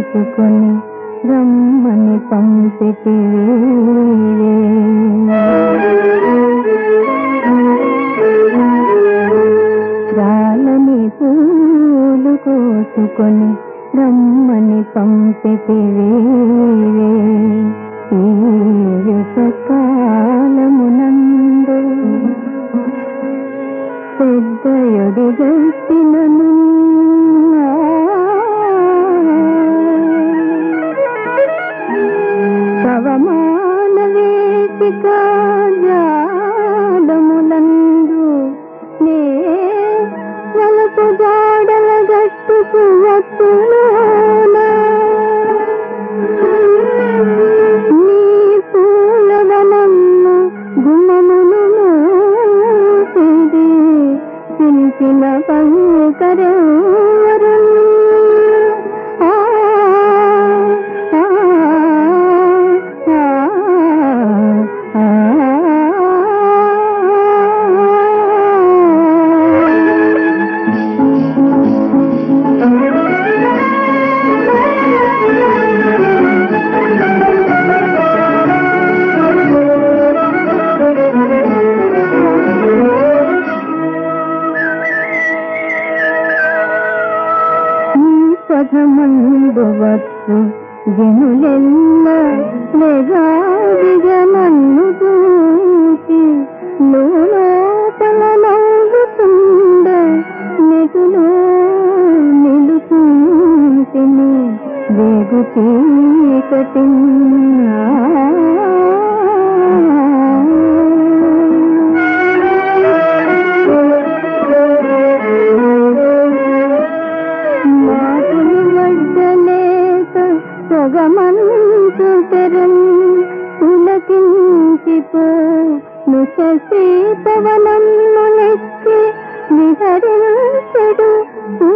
కోసుకొని రమ్మని పంపితివే రాలని పూలు కోసుకొని రమ్మని పంపితివే ఈ కాలమునందు పెద్ద ఎడుగట్టినను పవమాన వేదిక జాడములందు నే నలుపు జాడల గట్టుకు వత్తులోనా నీ పూలవనము గుణమును మూసిది పిలిచిన పలుకరెవరు ఆ, ఆ, ఆ, ఈ పదమందు వచ్చు జనులెల్ల మెగాదిగ నన్ను చూసి లోపల నవ్వుతుండ నెటులో నిలుచుంటిని వేగు చీకటి మాటలు వడ్డలేక సొగమంచు తెరం పులకించిపో నుశీతవనము నెక్కి విహరించెడు